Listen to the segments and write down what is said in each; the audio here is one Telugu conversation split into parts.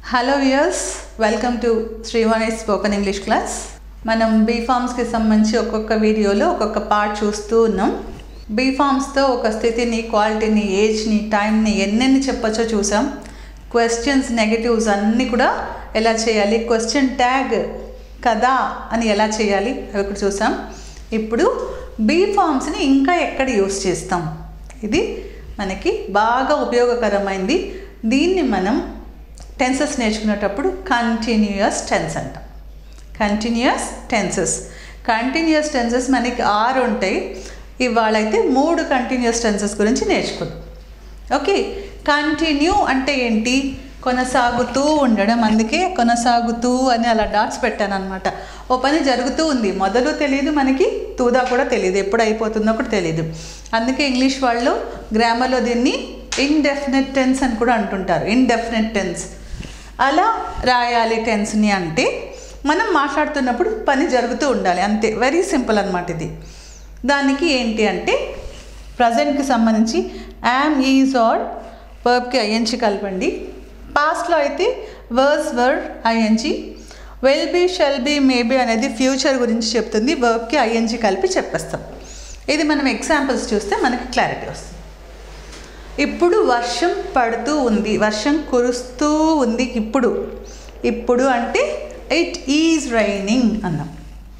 hello viewers welcome to Srivani spoken English class మనం బీఫామ్స్కి సంబంధించి ఒక్కొక్క వీడియోలో ఒక్కొక్క పార్ట్ చూస్తూ ఉన్నాం బీఫామ్స్తో ఒక స్థితిని క్వాలిటీని ఏజ్ని టైంని ఎన్నెన్ని చెప్పొచ్చో చూసాం క్వశ్చన్స్ నెగటివ్స్ అన్నీ కూడా ఎలా చేయాలి క్వశ్చన్ ట్యాగ్ కదా అని ఎలా చేయాలి అవి కూడా చూసాం ఇప్పుడు బీ ఫామ్స్ని ఇంకా ఎక్కడ యూస్ చేస్తాం ఇది మనకి బాగా ఉపయోగకరమైంది దీన్ని మనం టెన్సెస్ నేర్చుకునేటప్పుడు కంటిన్యూయస్ టెన్స్ అంటాం కంటిన్యూయస్ టెన్సెస్ కంటిన్యూయస్ టెన్సెస్ మనకి ఆరు ఉంటాయి ఇవాళైతే మూడు కంటిన్యూస్ టెన్సెస్ గురించి నేర్చుకుందాం ఓకే కంటిన్యూ అంటే ఏంటి కొనసాగుతూ ఉండడం అందుకే కొనసాగుతూ అని అలా డాట్స్ పెట్టాను అనమాట ఓ పని జరుగుతూ ఉంది మొదలు తెలియదు మనకి తూదా కూడా తెలియదు ఎప్పుడు అయిపోతుందో కూడా తెలియదు అందుకే ఇంగ్లీష్ వాళ్ళు గ్రామర్లో దీన్ని ఇండెఫినెట్ టెన్స్ అని కూడా అంటుంటారు ఇండెఫినెట్ టెన్స్ అలా రాయాలి టెన్స్ని అంటే మనం మాట్లాడుతున్నప్పుడు పని జరుగుతూ ఉండాలి అంతే వెరీ సింపుల్ అనమాట ఇది దానికి ఏంటి అంటే ప్రజెంట్కి సంబంధించి యామ్ ఈజ్ ఆర్ వర్బ్కి ఐఎన్జి కలపండి పాస్ట్లో అయితే was were ING will be shall be may be అనేది ఫ్యూచర్ గురించి చెప్తుంది వర్బ్కి ఐఎన్జి కలిపి చెప్పేస్తాం ఇది మనం ఎగ్జాంపుల్స్ చూస్తే మనకి క్లారిటీ వస్తుంది ఇప్పుడు వర్షం పడుతూ ఉంది వర్షం కురుస్తూ ఉంది ఇప్పుడు ఇప్పుడు అంటే ఇట్ ఈజ్ రైనింగ్ అన్నాం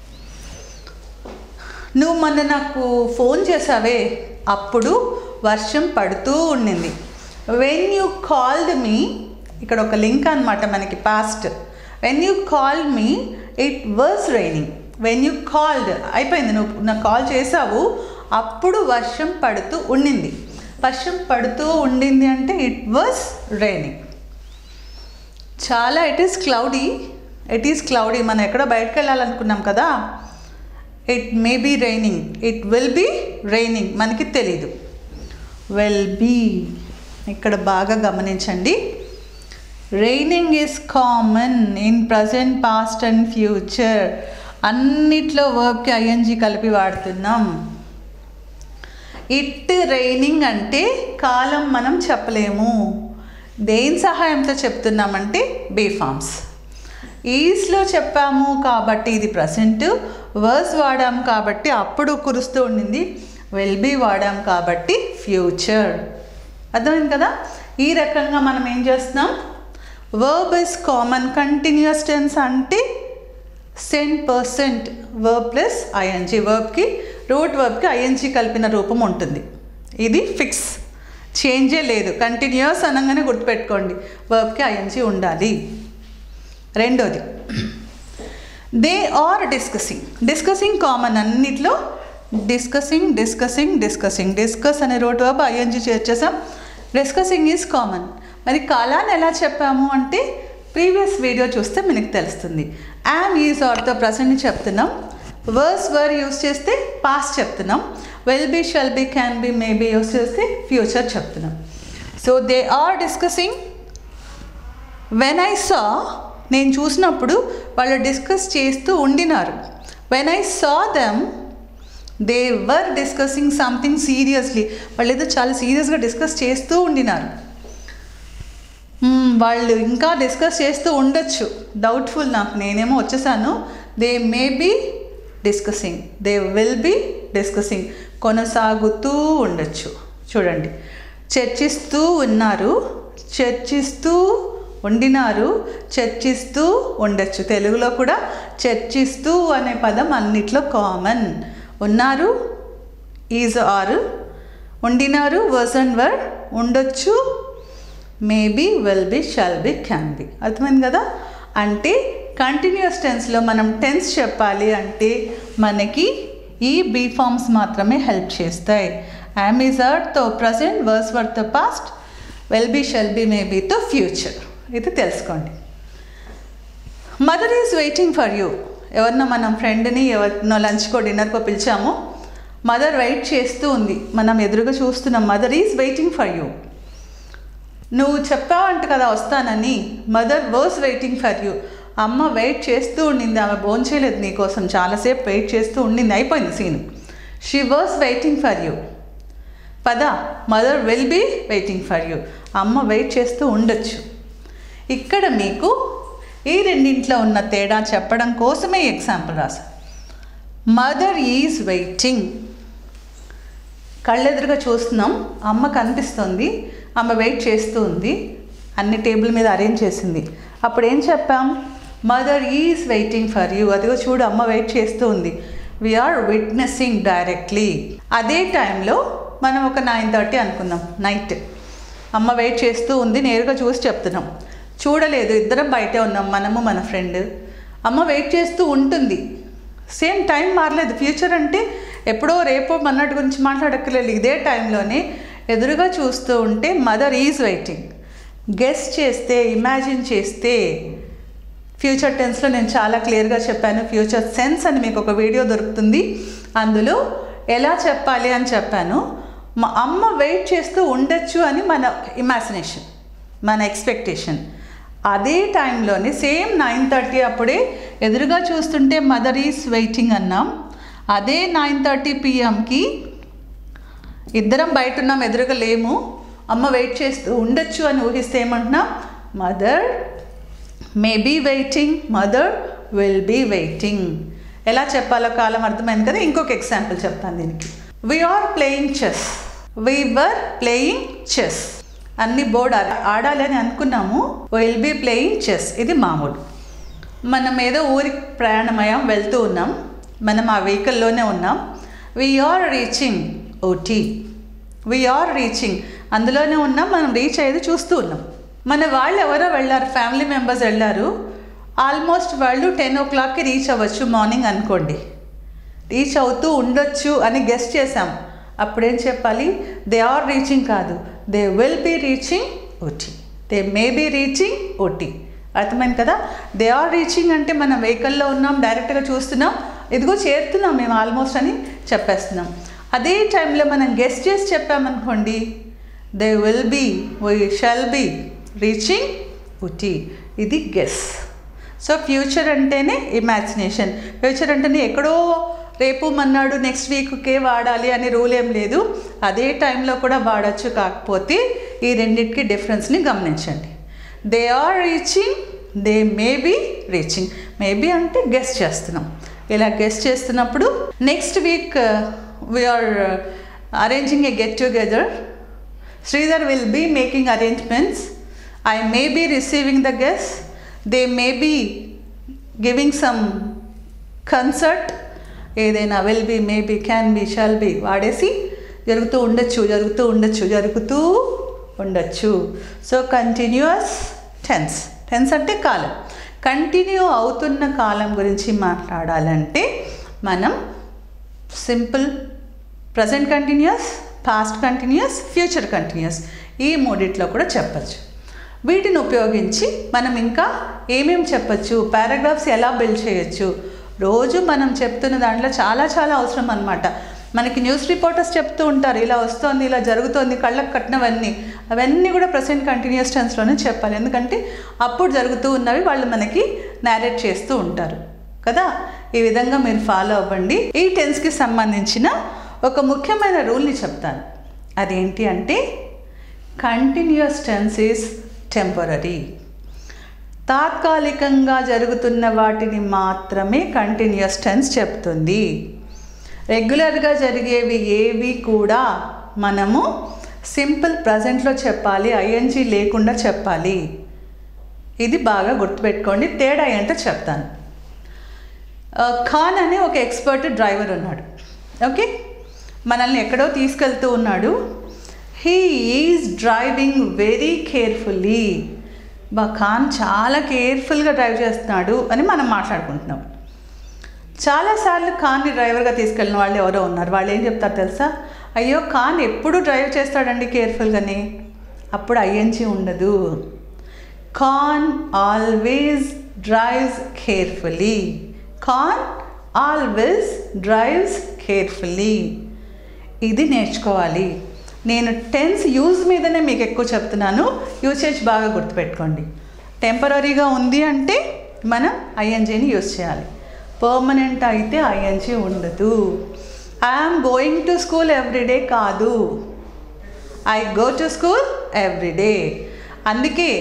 నువ్వు మొన్న నాకు ఫోన్ చేసావే అప్పుడు వర్షం పడుతూ ఉండింది వెన్ యూ కాల్డ్ మీ ఇక్కడ ఒక లింక్ అనమాట మనకి past when you call me it was raining when you called అయిపోయింది నువ్వు నాకు కాల్ చేసావు అప్పుడు వర్షం పడుతూ ఉండింది వర్షం పడుతూ ఉండింది అంటే ఇట్ వాజ్ రైనింగ్ చాలా it is cloudy it is cloudy మనం ఎక్కడ బయటకు వెళ్ళాలనుకున్నాం కదా it may be raining it will be raining మనకి తెలీదు విల్ బీ ఇక్కడ బాగా గమనించండి raining is common in present past and future అన్నిట్లో వర్బ్కి ఐఎన్జి కలిపి వాడుతున్నాం ఇట్ రైనింగ్ అంటే కాలం మనం చెప్పలేము దేని సహాయంతో చెప్తున్నామంటే బీఫామ్స్ ఈస్లో చెప్పాము కాబట్టి ఇది ప్రజెంట్ వర్స్ వాడాం కాబట్టి అప్పుడు కురుస్తూ ఉండింది వెల్ బీ వాడాం కాబట్టి ఫ్యూచర్ అర్థమైంది కదా ఈ రకంగా మనం ఏం చేస్తున్నాం verb is common continuous tense అంటే cent percent verb plus ING వర్బ్కి రూట్ వర్బ్కి ఐఎన్జీ కలిపిన రూపం ఉంటుంది ఇది ఫిక్స్ చేంజే లేదు కంటిన్యూస్ అనగానే గుర్తుపెట్టుకోండి వర్బ్కి ఐఎన్జీ ఉండాలి రెండోది they are discussing discussing common అన్నిట్లో డిస్కసింగ్ డిస్కసింగ్ డిస్కసింగ్ డిస్కస్ అనే రోట్ వర్బ్ ఐఎన్జీ చేర్చేసాం డిస్కసింగ్ ఈజ్ కామన్ మరి కాలాన్ని ఎలా చెప్పాము అంటే ప్రీవియస్ వీడియో చూస్తే మనకి తెలుస్తుంది యామ్ ఈజ్ ఆర్తో ప్రజెంట్ని చెప్తున్నాం వర్స్ వర్ యూస్ చేస్తే పాస్ట్ చెప్తున్నాం will be shall be can be may be use చేస్తే ఫ్యూచర్ చెప్తున్నాం so they are discussing when I saw నేను చూసినప్పుడు వాళ్ళు డిస్కస్ చేస్తూ ఉండినారు when I saw them they were discussing something seriously వాళ్ళు ఏదో చాలా సీరియస్గా డిస్కస్ చేస్తూ ఉండినారు వాళ్ళు ఇంకా డిస్కస్ చేస్తూ ఉండొచ్చు డౌట్ఫుల్ నాకు నేనేమో వచ్చేసాను they may be discussing they will be discussing కొనసాగుతూ ఉండొచ్చు చూడండి చర్చిస్తూ ఉన్నారు చర్చిస్తూ ఉండినారు చర్చిస్తూ ఉండొచ్చు తెలుగులో కూడా చర్చిస్తూ అనే పదం అన్నిట్లో కామన్ ఉన్నారు ఈజ్ ఆర్ ఉండినారు వర్స్ అండ్ వర్ ఉండొచ్చు may be will be shall be can be అర్థమైంది కదా అంటే కంటిన్యూస్ టెన్స్లో మనం టెన్స్ చెప్పాలి అంటే మనకి ఈ బీ ఫామ్స్ మాత్రమే హెల్ప్ చేస్తాయి యామ్ ఈజ్ ఆర్తో ప్రజెంట్ వర్స్ వర్తో past will be shall be మేబీతో ఫ్యూచర్ ఇది తెలుసుకోండి mother is waiting for you ఎవరినో మనం ఫ్రెండ్ని ఎవరినో లంచ్కో డిన్నర్కో పిలిచాము మదర్ వెయిట్ చేస్తూ ఉంది మనం ఎదురుగా చూస్తున్నాం mother is waiting for you నువ్వు చెప్పావంట కదా వస్తానని mother was waiting for you అమ్మ వెయిట్ చేస్తూ ఉండింది ఆమె భోంచేయలేదు నీకోసం చాలాసేపు వెయిట్ చేస్తూ ఉండింది అయిపోయింది scene she was waiting for you పద mother will be waiting for you అమ్మ వెయిట్ చేస్తూ ఉండొచ్చు ఇక్కడ మీకు ఈ రెండింట్లో ఉన్న తేడా చెప్పడం కోసమే ఎగ్జాంపుల్ రాశాను మదర్ ఈజ్ వెయిటింగ్ కళ్ళెదురుగా చూస్తున్నాం అమ్మ కనిపిస్తుంది అమ్మ వెయిట్ చేస్తూ ఉంది అన్ని టేబుల్ మీద అరేంజ్ చేసింది అప్పుడు ఏం చెప్పాం mother is waiting for you అదిగో చూడు అమ్మ వెయిట్ చేస్తూ ఉంది వీఆర్ విట్నెస్సింగ్ డైరెక్ట్లీ అదే టైంలో మనం ఒక నైన్ థర్టీ అనుకుందాం నైట్ అమ్మ వెయిట్ చేస్తూ ఉంది నేరుగా చూసి చెప్తున్నాం చూడలేదు ఇద్దరం బయటే ఉన్నాం మనము మన ఫ్రెండ్ అమ్మ వెయిట్ చేస్తూ ఉంటుంది సేమ్ టైం మారలేదు ఫ్యూచర్ అంటే ఎప్పుడో రేపో మన్నటి గురించి మాట్లాడక్కర్లేదు ఇదే టైంలోనే ఎదురుగా చూస్తూ ఉంటే మదర్ ఈజ్ వెయిటింగ్ గెస్ చేస్తే ఇమాజిన్ చేస్తే ఫ్యూచర్ టెన్స్లో నేను చాలా క్లియర్గా చెప్పాను ఫ్యూచర్ సెన్స్ అని మీకు ఒక వీడియో దొరుకుతుంది అందులో ఎలా చెప్పాలి అని చెప్పాను మా అమ్మ వెయిట్ చేస్తూ ఉండొచ్చు అని మన ఇమాజినేషన్ మన ఎక్స్పెక్టేషన్ అదే టైంలోనే సేమ్ నైన్ థర్టీ అప్పుడే ఎదురుగా చూస్తుంటే మదర్ ఈస్ వెయిటింగ్ అన్నాం అదే నైన్ థర్టీ పిఎంకి ఇద్దరం బయట ఉన్నాం ఎదురుగా లేము అమ్మ వెయిట్ చేస్తూ ఉండొచ్చు అని ఊహిస్తే ఏమంటున్నాం mother may be waiting mother will be waiting ఎలా చెప్పాలో కాలం అర్థమైంది కదా ఇంకొక ఎగ్జాంపుల్ చెప్తాను దీనికి we are playing chess we were playing chess అన్ని బోర్డ్ ఆడాలి అని అనుకున్నాము విల్ బీ ప్లేయింగ్ చెస్ ఇది మామూలు మనం ఏదో ఊరికి ప్రయాణమయ్యాం వెళ్తూ ఉన్నాం మనం ఆ వెహికల్లోనే ఉన్నాం we are reaching Ooty we are reaching అందులోనే ఉన్నాం మనం రీచ్ అయ్యేది చూస్తూ ఉన్నాం మన వాళ్ళు ఎవరో వెళ్ళారు ఫ్యామిలీ మెంబర్స్ వెళ్ళారు ఆల్మోస్ట్ వాళ్ళు టెన్ ఓ క్లాక్కి రీచ్ అవ్వచ్చు మార్నింగ్ అనుకోండి రీచ్ అవుతూ ఉండొచ్చు అని గెస్ట్ చేసాం అప్పుడేం చెప్పాలి దే ఆర్ రీచింగ్ కాదు they will be reaching Ooty they may be reaching Ooty అర్థమైంది కదా దే ఆర్ రీచింగ్ అంటే మనం వెహికల్లో ఉన్నాం డైరెక్ట్గా చూస్తున్నాం ఇదిగో చేరుతున్నాం మేము ఆల్మోస్ట్ అని చెప్పేస్తున్నాం అదే టైంలో మనం గెస్ట్ చేసి చెప్పామనుకోండి they will be we shall be reaching Ooty ఇది గెస్ సో ఫ్యూచర్ అంటేనే ఇమాజినేషన్ ఫ్యూచర్ అంటేనే ఎక్కడో రేపు మన్నాడు నెక్స్ట్ వీక్కే వాడాలి అనే రూల్ ఏం లేదు అదే టైంలో కూడా వాడచ్చు కాకపోతే ఈ రెండింటికి డిఫరెన్స్ని గమనించండి they are reaching they may be reaching maybe అంటే గెస్ట్ చేస్తున్నాం ఇలా గెస్ట్ చేస్తున్నప్పుడు next week we are arranging a get together Sridhar will be making arrangements I may be receiving the guest they may be giving some concert ఏదైనా will be may be can be shall be వాడేసి జరుగుతూ ఉండొచ్చు జరుగుతూ ఉండొచ్చు జరుగుతూ ఉండొచ్చు సో కంటిన్యూస్ టెన్స్ టెన్స్ అంటే కాలం కంటిన్యూ అవుతున్న కాలం గురించి మాట్లాడాలంటే మనం simple present continuous past continuous future continuous ఈ మూడిట్లో కూడా చెప్పచ్చు వీటిని ఉపయోగించి మనం ఇంకా ఏమేమి చెప్పచ్చు పారాగ్రాఫ్స్ ఎలా బిల్డ్ చేయొచ్చు రోజు మనం చెప్తున్న దాంట్లో చాలా చాలా అవసరం అనమాట మనకి న్యూస్ రిపోర్టర్స్ చెప్తూ ఉంటారు ఇలా వస్తోంది ఇలా జరుగుతోంది కళ్ళకు కట్టినవన్నీ అవన్నీ కూడా ప్రజెంట్ కంటిన్యూస్ టెన్స్లోనే చెప్పాలి ఎందుకంటే అప్పుడు జరుగుతూ ఉన్నవి వాళ్ళు మనకి నేరేట్ చేస్తూ ఉంటారు కదా ఈ విధంగా మీరు ఫాలో అవ్వండి ఈ టెన్స్కి సంబంధించిన ఒక ముఖ్యమైన రూల్ని చెప్తాను అదేంటి అంటే కంటిన్యూస్ టెన్స్ ఈజ్ టెంపరీ తాత్కాలికంగా జరుగుతున్న వాటిని మాత్రమే కంటిన్యూస్ టెన్స్ చెప్తుంది రెగ్యులర్గా జరిగేవి ఏవి కూడా మనము సింపుల్ ప్రజెంట్లో చెప్పాలి ఐఎన్జీ లేకుండా చెప్పాలి ఇది బాగా గుర్తుపెట్టుకోండి తేడా ఏంటో చెప్తాను ఖాన్ అనే ఒక ఎక్స్పర్ట్ డ్రైవర్ ఉన్నాడు ఓకే మనల్ని ఎక్కడో తీసుకెళ్తూ ఉన్నాడు he is driving very carefully బా ఖాన్ చాలా కేర్ఫుల్గా డ్రైవ్ చేస్తున్నాడు అని మనం మాట్లాడుకుంటున్నాం చాలాసార్లు ఖాన్ని డ్రైవర్గా తీసుకెళ్ళిన వాళ్ళు ఎవరో ఉన్నారు వాళ్ళు ఏం చెప్తారు తెలుసా అయ్యో ఖాన్ ఎప్పుడు డ్రైవ్ చేస్తాడండి కేర్ఫుల్గానే అప్పుడు ఐఎన్జీ ఉండదు Khan always drives carefully Khan always drives carefully ఇది నేర్చుకోవాలి నేను టెన్స్ యూజ్ మీదనే మీకు ఎక్కువ చెప్తున్నాను యూసేజ్ బాగా గుర్తుపెట్టుకోండి టెంపరీగా ఉంది అంటే మనం ఐఎన్జీని యూజ్ చేయాలి పర్మనెంట్ అయితే ఐఎన్జీ ఉండదు I'm going to school everyday కాదు I go to school everyday అందుకే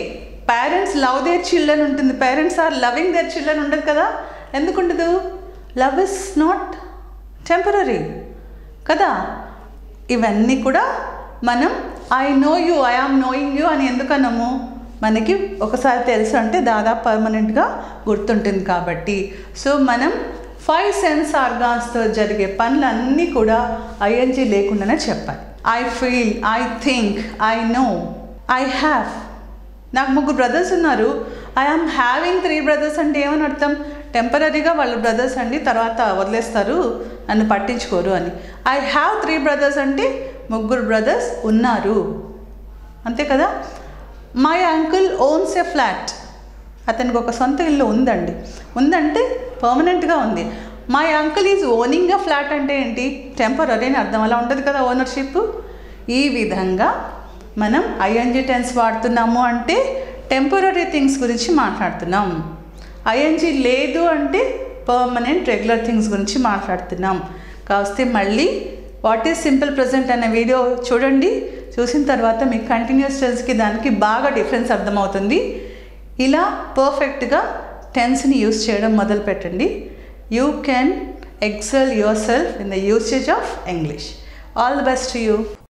పేరెంట్స్ లవ్ దేర్ చిల్డ్రన్ ఉంటుంది parents are loving their children ఉండదు కదా ఎందుకు ఉండదు లవ్ ఇస్ నాట్ టెంపరీ కదా ఇవన్నీ కూడా మనం I know you I am knowing you అని ఎందుకన్నాము మనకి ఒకసారి తెలుసు అంటే దాదాపు పర్మనెంట్గా గుర్తుంటుంది కాబట్టి సో మనం ఫైవ్ సెన్స్ ఆర్గాన్స్తో జరిగే పనులన్నీ కూడా ఐఎన్జీ లేకుండానే చెప్పాలి I feel I think I know I have నాకు ముగ్గురు బ్రదర్స్ ఉన్నారు I am having three brothers అంటే ఏమని అర్థం టెంపరీగా వాళ్ళ బ్రదర్స్ అండి తర్వాత వదిలేస్తారు నన్ను పట్టించుకోరు అని ఐ హ్యావ్ త్రీ బ్రదర్స్ అంటే ముగ్గురు బ్రదర్స్ ఉన్నారు అంతే కదా my uncle owns a flat అతనికి ఒక సొంత ఇల్లు ఉందండి ఉందంటే పర్మనెంట్గా ఉంది my uncle is owning a flat అంటే ఏంటి టెంపరీ అని అర్థం అలా ఉంటుంది కదా ఓనర్షిప్ ఈ విధంగా మనం ఐఎన్జి టెన్స్ వాడుతున్నాము అంటే టెంపరీ థింగ్స్ గురించి మాట్లాడుతున్నాం ఐఎన్జి లేదు అంటే పర్మనెంట్ రెగ్యులర్ థింగ్స్ గురించి మాట్లాడుతున్నాం కావస్తే మళ్ళీ వాట్ ఈజ్ సింపుల్ ప్రజెంట్ అనే వీడియో చూడండి చూసిన తర్వాత మీకు కంటిన్యూస్ టెన్స్కి దానికి బాగా డిఫరెన్స్ అర్థమవుతుంది ఇలా పర్ఫెక్ట్గా టెన్స్ని యూస్ చేయడం మొదలు పెట్టండి you can excel yourself in the usage of English all the best you